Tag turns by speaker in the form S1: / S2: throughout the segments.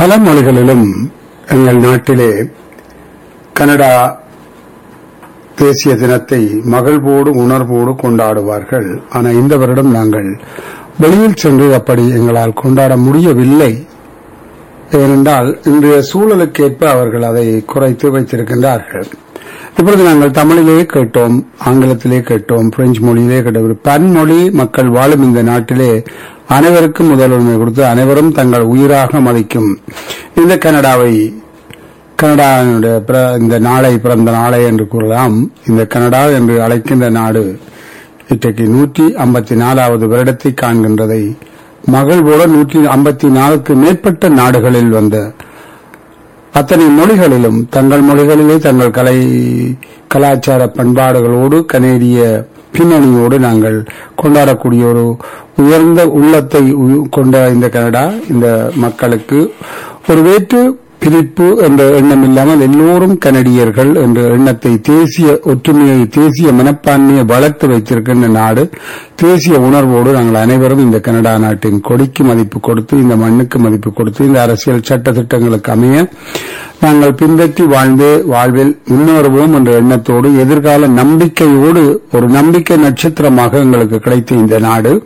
S1: பல மொழிகளிலும் எங்கள் நாட்டிலே கனடா தேசிய தினத்தை மகிழ்வோடு உணர்வோடு கொண்டாடுவார்கள் ஆனால் இந்த வருடம் நாங்கள் வெளியில் சென்று அப்படி எங்களால் கொண்டாட முடியவில்லை ஏனென்றால் இன்றைய சூழலுக்கேற்ப அவர்கள் அதை குறைத்து வைத்திருக்கின்றார்கள் இப்பொழுது நாங்கள் தமிழிலே கேட்டோம் ஆங்கிலத்திலே கேட்டோம் பிரெஞ்சு மொழியிலே கேட்டோம் பன்மொழி மக்கள் வாழும் இந்த நாட்டிலே அனைவருக்கும் முதலுரிமை கொடுத்து அனைவரும் தங்கள் உயிராக மதிக்கும் இந்த கனடாவை கனடாவினுடைய பிற- இந்த நாளை பிறந்த நாளை என்று கூறலாம் இந்த கனடா என்று அழைக்கின்ற நாடு இன்றைக்கு நூற்றி ஐம்பத்தி நாலாவது வருடத்தை காண்கின்றதை மகிழ்வோட நூற்றி ஐம்பத்தி நாலுக்கு மேற்பட்ட நாடுகளில் வந்த அத்தனை மொழிகளிலும் தங்கள் மொழிகளிலே தங்கள் கலை கலாச்சார பண்பாடுகளோடு கனேடிய பின்னணியோடு நாங்கள் கொண்டாடக்கூடிய ஒரு உயர்ந்த உள்ளத்தை உ- கொண்ட இந்த கனடா இந்த மக்களுக்கு ஒரு வேற்று பிரிப்பு என்ற எண்ணம் இல்லாமல் எல்லோரும் கனடியர்கள் என்ற எண்ணத்தை தேசிய ஒற்றுமையை தேசிய மனப்பான்மையை வளர்த்து வைத்திருக்கின்ற நாடு தேசிய உணர்வோடு நாங்கள் அனைவரும் இந்த கனடா நாட்டின் கொடிக்கு மதிப்பு கொடுத்து இந்த மண்ணுக்கு மதிப்பு கொடுத்து இந்த அரசியல் சட்ட திட்டங்களுக்கு அமைய நாங்கள் பின்பற்றி வாழ்ந்து வாழ்வில் முன்னேறுவோம் என்ற எண்ணத்தோடு எதிர்கால நம்பிக்கையோடு ஒரு நம்பிக்கை நட்சத்திரமாக எங்களுக்கு கிடைத்த இந்த நாடு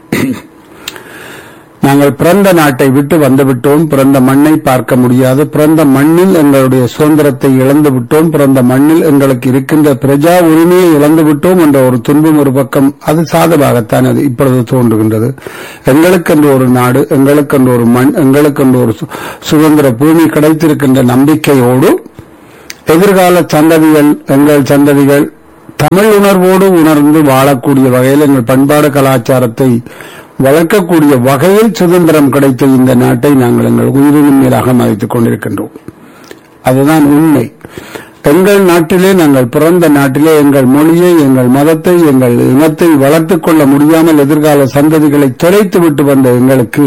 S1: நாங்கள் பிறந்த நாட்டை விட்டு வந்துவிட்டோம் பிறந்த மண்ணை பார்க்க முடியாது பிறந்த மண்ணில் எங்களுடைய சுதந்திரத்தை இழந்து விட்டோம் பிறந்த மண்ணில் எங்களுக்கு இருக்கின்ற பிரஜா உரிமையை இழந்து விட்டோம் என்ற ஒரு துன்பம் ஒரு பக்கம் அது சாதமாகத்தான் அது இப்பொழுது தோன்றுகின்றது எங்களுக்கென்று ஒரு நாடு எங்களுக்கென்று ஒரு மண் எங்களுக்கென்று ஒரு சு- சுதந்திர பூமி கிடைத்திருக்கின்ற நம்பிக்கையோடு எதிர்கால சந்ததிகள் எங்கள் சந்ததிகள் தமிழ் உணர்வோடு உணர்ந்து வாழக்கூடிய வகையில் எங்கள் பண்பாடு கலாச்சாரத்தை வளர்க்கக்கூடிய வகையில் சுதந்திரம் கிடைத்த இந்த நாட்டை நாங்கள் எங்கள் உயிரினும் மேலாக மதித்துக் கொண்டிருக்கின்றோம் அதுதான் உண்மை எங்கள் நாட்டிலே நாங்கள் பிறந்த நாட்டிலே எங்கள் மொழியை எங்கள் மதத்தை எங்கள் இனத்தை வளர்த்துக் கொள்ள முடியாமல் எதிர்கால சந்ததிகளை தொலைத்து விட்டு வந்த எங்களுக்கு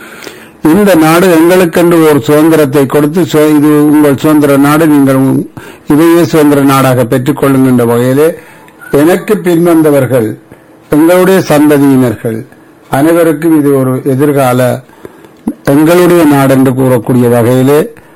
S1: இந்த நாடு எங்களுக்கென்று ஒரு சுதந்திரத்தை கொடுத்து சு- இது உங்கள் சுதந்திர நாடு நீங்கள் உ- இதையே சுதந்திர நாடாக பெற்றுக் கொள்ளுகின்ற வகையிலே எனக்கு பின்வந்தவர்கள் எங்களுடைய சந்ததியினர்கள் அனைவருக்கும் இது ஒரு எதிர்கால எங்களுடைய நாடு என்று கூறக்கூடிய வகையிலே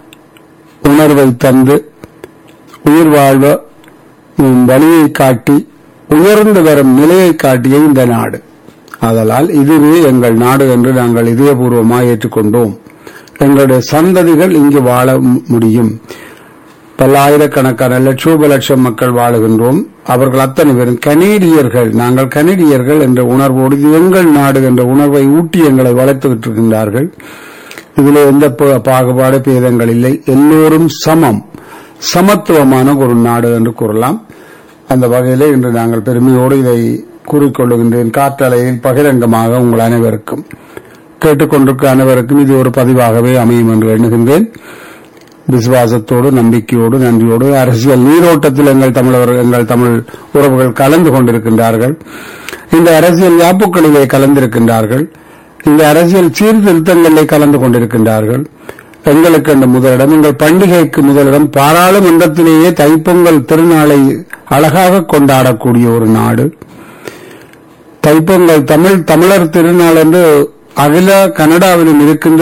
S1: உணர்வை தந்து உயிர் வாழ்வ உம், வழியை காட்டி உயர்ந்து வரும் நிலையை காட்டிய இந்த நாடு ஆதலால் இதுவே எங்கள் நாடு என்று நாங்கள் இதயபூர்வமாக ஏற்றுக்கொண்டோம் எங்களுடைய சந்ததிகள் இங்கு வாழ மு- முடியும் பல்லாயிரக்கணக்கான லட்சோப லட்சம் மக்கள் வாழுகின்றோம் அவர்கள் அத்தனை பேரும் கனேடியர்கள் நாங்கள் கனேடியர்கள் என்ற உணர்வோடு இது எங்கள் நாடு என்ற உணர்வை ஊட்டி எங்களை வளர்த்து விட்டிருக்கின்றார்கள் இதில் எந்த ப- பாகுபாடு பேதங்கள் இல்லை எல்லோரும் சமம் சமத்துவமான ஒரு நாடு என்று கூறலாம் அந்த வகையிலே இன்று நாங்கள் பெருமையோடு இதை கூறிக்கொள்ளுகின்றேன் காற்றலையில் பகிரங்கமாக உங்கள் அனைவருக்கும் கேட்டுக்கொண்டிருக்க அனைவருக்கும் இது ஒரு பதிவாகவே அமையும் என்று எண்ணுகின்றேன் விசுவாசத்தோடு நம்பிக்கையோடு நன்றியோடு அரசியல் நீரோட்டத்தில் எங்கள் தமிழர் எங்கள் தமிழ் உறவுகள் கலந்து கொண்டிருக்கின்றார்கள் இந்த அரசியல் யாப்புக்களிலே கலந்திருக்கின்றார்கள் இந்த அரசியல் சீர்திருத்தங்களிலே கலந்து கொண்டிருக்கின்றார்கள் எங்களுக்கு அந்த முதலிடம் எங்கள் பண்டிகைக்கு முதலிடம் பாராளுமன்றத்திலேயே தைப்பொங்கல் திருநாளை அழகாக கொண்டாடக்கூடிய ஒரு நாடு தைப்பொங்கல் தமிழ் தமிழர் திருநாள் என்று அகில கனடாவிலும் இருக்கின்ற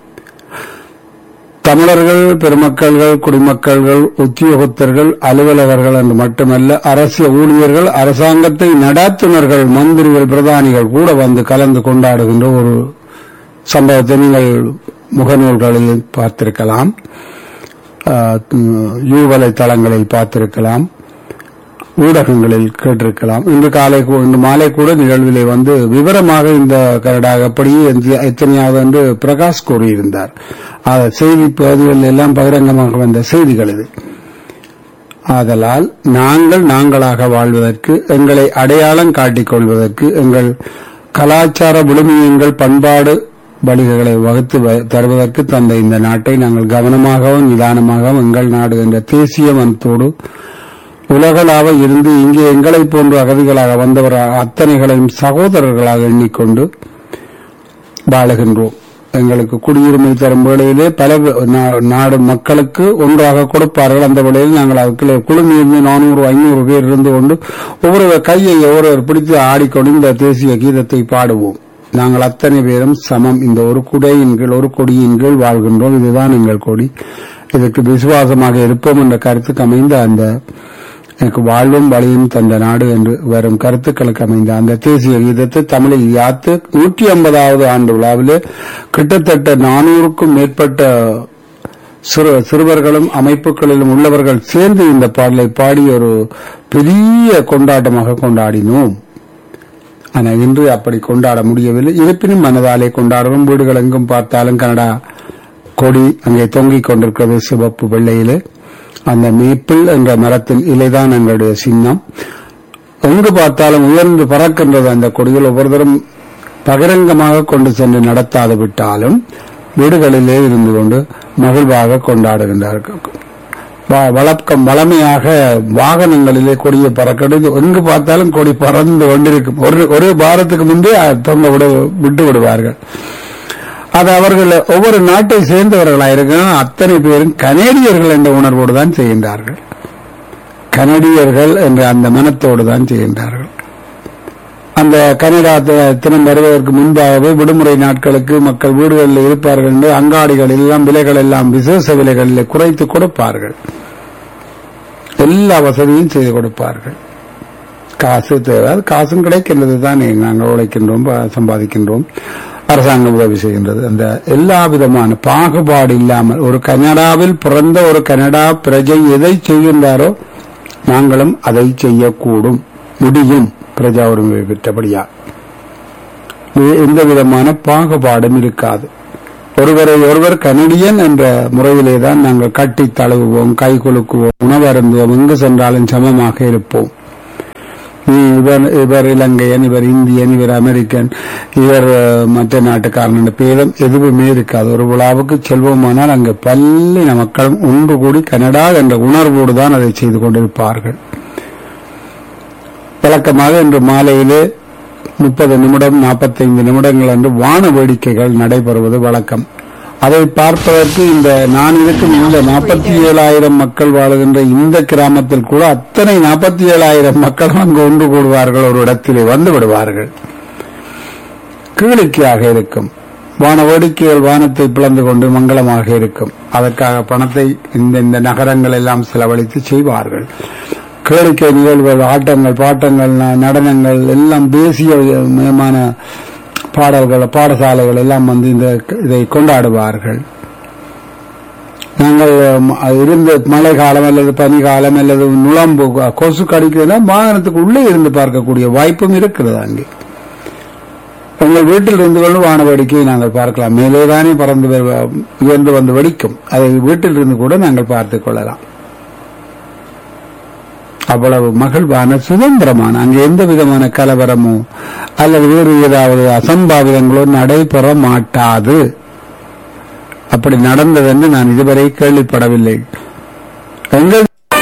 S1: தமிழர்கள் பெருமக்கள்கள் குடிமக்கள்கள் உத்தியோகத்தர்கள் அலுவலகர்கள் என்று மட்டுமல்ல அரசியல் ஊழியர்கள் அரசாங்கத்தை நடாத்துனர்கள் மந்திரிகள் பிரதானிகள் கூட வந்து கலந்து கொண்டாடுகின்ற ஒரு சம்பவத்தை நீங்கள் முகநூல்களில் பார்த்திருக்கலாம் ஆஹ், யூ வலைத்தளங்களில் பார்த்திருக்கலாம் ஊடகங்களில் கேட்டிருக்கலாம் இன்று காலை கூ- இன்று மாலை கூட நிகழ்விலே வந்து விவரமாக இந்த கனடா அப்படியே எந்த- எத்தனையாவது என்று பிரகாஷ் கூறியிருந்தார் அது செய்தி பகுதிகள் எல்லாம் பகிரங்கமாக வந்த செய்திகள் இது ஆதலால் நாங்கள் நாங்களாக வாழ்வதற்கு எங்களை அடையாளம் காட்டிக் கொள்வதற்கு எங்கள் கலாச்சார விழுமியங்கள் பண்பாடு வழிகளை வகுத்து வ- தருவதற்கு தந்த இந்த நாட்டை நாங்கள் கவனமாகவும் நிதானமாகவும் எங்கள் நாடு என்ற தேசிய மனத்தோடு உலகளாக இருந்து இங்கே எங்களைப் போன்ற அகதிகளாக வந்தவர் அத்தனைகளையும் சகோதரர்களாக எண்ணிக்கொண்டு வாழுகின்றோம் எங்களுக்கு குடியுரிமை தரும் வேளையிலே பல நா- நாடு மக்களுக்கு ஒன்றாக கொடுப்பார்கள் அந்த வேளையில் நாங்கள் அதுக்குள்ளே குழுமி இருந்து நானூறு ஐநூறு பேர் இருந்து கொண்டு ஒவ்வொரு கையை ஒவ்வொருவர் பிடித்து ஆடிக்கொண்டு இந்த தேசிய கீதத்தை பாடுவோம் நாங்கள் அத்தனை பேரும் சமம் இந்த ஒரு குடையின் கீழ் ஒரு கொடியின் கீழ் வாழ்கின்றோம் இதுதான் எங்கள் கொடி இதற்கு விசுவாசமாக இருப்போம் என்ற கருத்துக்கு அமைந்த அந்த எனக்கு வாழ்வும் வழியும் தந்த நாடு என்று வரும் கருத்துக்களுக்கு அமைந்த அந்த தேசிய கீதத்தை தமிழில் யாத்து நூற்றி ஐம்பதாவது ஆண்டு விழாவிலே கிட்டத்தட்ட நானூறுக்கும் மேற்பட்ட சிறு சிறுவர்களும் அமைப்புகளிலும் உள்ளவர்கள் சேர்ந்து இந்த பாடலை பாடி ஒரு பெரிய கொண்டாட்டமாக கொண்டாடினோம் ஆனால் இன்று அப்படி கொண்டாட முடியவில்லை இருப்பினும் மனதாலே கொண்டாடுறோம் வீடுகள் எங்கும் பார்த்தாலும் கனடா கொடி அங்கே தொங்கிக் கொண்டிருக்கிறது சிவப்பு வெள்ளையிலே அந்த மேப்பிள் என்ற மரத்தின் இலைதான் எங்களுடைய சின்னம் எங்கு பார்த்தாலும் உயர்ந்து பறக்கின்றது அந்த கொடிகள் ஒவ்வொருத்தரும் பகிரங்கமாக கொண்டு சென்று நடத்தாது விட்டாலும் வீடுகளிலே இருந்து கொண்டு மகிழ்வாக கொண்டாடுகின்றார்கள் வ- வழக்கம் வளமையாக வாகனங்களிலே கொடியை பறக்கிறது எங்கு பார்த்தாலும் கொடி பறந்து கொண்டிருக்கும் ஒரு ஒரு வாரத்துக்கு முன்பே அ- தொங்க விட விட்டு விடுவார்கள் அது அவர்கள் ஒவ்வொரு நாட்டை சேர்ந்தவர்களாயிருக்கிறார் அத்தனை பேரும் கனேடியர்கள் என்ற உணர்வோடு தான் செய்கின்றார்கள் கனடியர்கள் என்ற அந்த மனத்தோடு தான் செய்கின்றார்கள் அந்த கனடா தி- தினம் வருவதற்கு முன்பாகவே விடுமுறை நாட்களுக்கு மக்கள் வீடுகளில் இருப்பார்கள் என்று அங்காடிகள் எல்லாம் விலைகள் எல்லாம் விசேஷ விலைகளில் குறைத்து கொடுப்பார்கள் எல்லா வசதியும் செய்து கொடுப்பார்கள் காசு தேவை அது காசும் கிடைக்கின்றது தானே நாங்கள் உழைக்கின்றோம் ப- சம்பாதிக்கின்றோம் அரசாங்கம் உதவி செய்கின்றது அந்த எல்லா விதமான பாகுபாடு இல்லாமல் ஒரு கனடாவில் பிறந்த ஒரு கனடா பிரஜை எதை செய்கின்றாரோ நாங்களும் அதை செய்யக்கூடும் முடியும் பிரஜா உரிமை பெற்றபடியா இது எந்த விதமான பாகுபாடும் இருக்காது ஒருவரை ஒருவர் கனடியன் என்ற முறையிலே தான் நாங்கள் கட்டி தழுவுவோம் கை குலுக்குவோம் உணவருந்துவோம் எங்கு சென்றாலும் சமமாக இருப்போம் இ- இவர் இவர் இலங்கையன் இவர் இந்தியன் இவர் அமெரிக்கன் இவர் அஹ், மற்ற நாட்டுக்காரன் என்ற பேதம் எதுவுமே இருக்காது ஒரு விழாவுக்கு செல்வோமானால் அங்கு பல்லின மக்களும் ஒன்று கூடி கனடா என்ற உணர்வோடு தான் அதை செய்து கொண்டிருப்பார்கள் வழக்கமாக இன்று மாலையிலே முப்பது நிமிடம் நாற்பத்தைந்து நிமிடங்கள் என்று வான வேடிக்கைகள் நடைபெறுவது வழக்கம் அதை பார்ப்பதற்கு இந்த நான் இருக்கும் இந்த நாற்பத்தி ஏழாயிரம் மக்கள் வாழுகின்ற இந்த கிராமத்தில் கூட அத்தனை நாற்பத்தி ஏழாயிரம் மக்கள் அங்கு ஒன்று கூடுவார்கள் ஒரு இடத்திலே வந்து விடுவார்கள் கேளிக்கையாக இருக்கும் வான வேடிக்கைகள் வானத்தை பிளந்து கொண்டு மங்களமாக இருக்கும் அதற்காக பணத்தை இந்த இந்த நகரங்கள் எல்லாம் செலவழித்து செய்வார்கள் கேளிக்கை நிகழ்வுகள் ஆட்டங்கள் பாட்டங்கள் ந- நடனங்கள் எல்லாம் தேசிய மயமான பாடல்கள் பாடசாலைகள் எல்லாம் வந்து இந்த இதை கொண்டாடுவார்கள் நாங்கள் ம், இருந்த மழை காலம் அல்லது பனி காலம் அல்லது நுழம்பு கொசு கடிக்கிறதுனா வாகனத்துக்கு உள்ளே இருந்து பார்க்கக்கூடிய வாய்ப்பும் இருக்கிறது அங்கே உங்கள் வீட்டில் இருந்து கொண்டு வான வேடிக்கையை நாங்கள் பார்க்கலாம் மேலேதானே பறந்து வ- உயர்ந்து வந்து வெடிக்கும் அதை வீட்டில் இருந்து கூட நாங்கள் பார்த்துக் கொள்ளலாம் அவ்வளவு மகிழ்வான சுதந்திரமான அங்கே எந்த விதமான கலவரமோ அல்லது வேறு ஏதாவது அசம்பாவிதங்களோ நடைபெற மாட்டாது அப்படி நடந்ததென்று நான் இதுவரை கேள்விப்படவில்லை எங்கள்